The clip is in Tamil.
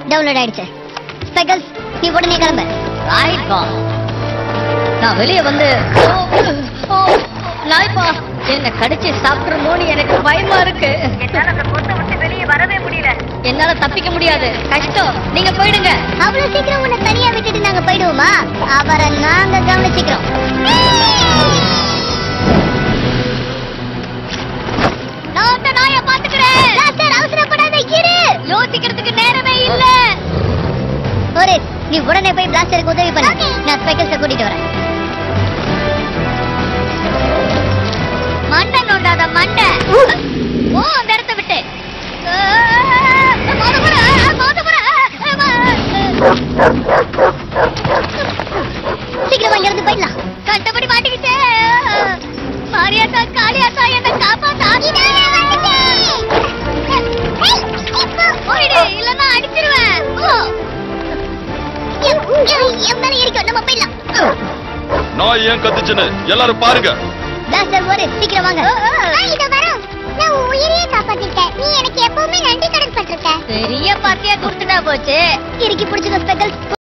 டவுன்லோட் ஆயிடுச்சு ஸ்பெக்கல்ஸ் நீ உடனே கிளம்பு ரைட் பாஸ் நான் வெளியே வந்து ஓ, ஓ, நாய்ப்பா என்ன கடிச்சு சாப்பிட்டுருமோன்னு எனக்கு பயமா இருக்கு என்னால அந்த பொண்ணை விட்டு வெளியே வரவே முடியல என்னால தப்பிக்க முடியாது கஷ்டம் நீங்க போயிடுங்க அவ்வளவு சீக்கிரம் உன்னை தனியா விட்டுட்டு நாங்க போயிடுவோமா அவரை நாங்க கவனிச்சுக்கிறோம் நான் அந்த நாயை பாத்துக்கிறேன் டாக்டர் அவசரப்படாத இரு யோசிக்கிறதுக்கு நேரமே இல்ல ஒரு நீ உடனே போய் பிளாஸ்டருக்கு உதவி பண்ணு நான் ஸ்பெக்கல்ஸ கூட்டிட்டு வரேன் மண்டை நோண்டாத மண்டை ஓ அந்த இடத்த விட்டு சீக்கிரம் இங்க இருந்து போயிடலாம் கண்டபடி மாட்டிக்கிட்டே மாரியாத்தா காளியாத்தா என்ன காப்பாத்தா போயிடு இல்லன்னா அடிச்சிருவேன் ஓ என் மேல இருக்கும் நம்ம போயிடலாம் நாய் ஏன் கத்துச்சுன்னு எல்லாரும் பாருங்க பிளாஸ்டர் ஒரு சீக்கிரம் வாங்க இத வரோம் நான் உன் உயிரையே காப்பாத்திட்டேன் நீ எனக்கு எப்பவுமே நன்றி கடன் பட்டிருக்க பெரிய பாத்தியா கொடுத்துட்டா போச்சு இறுக்கி பிடிச்சுக்க ஸ்பெக்கல்ஸ்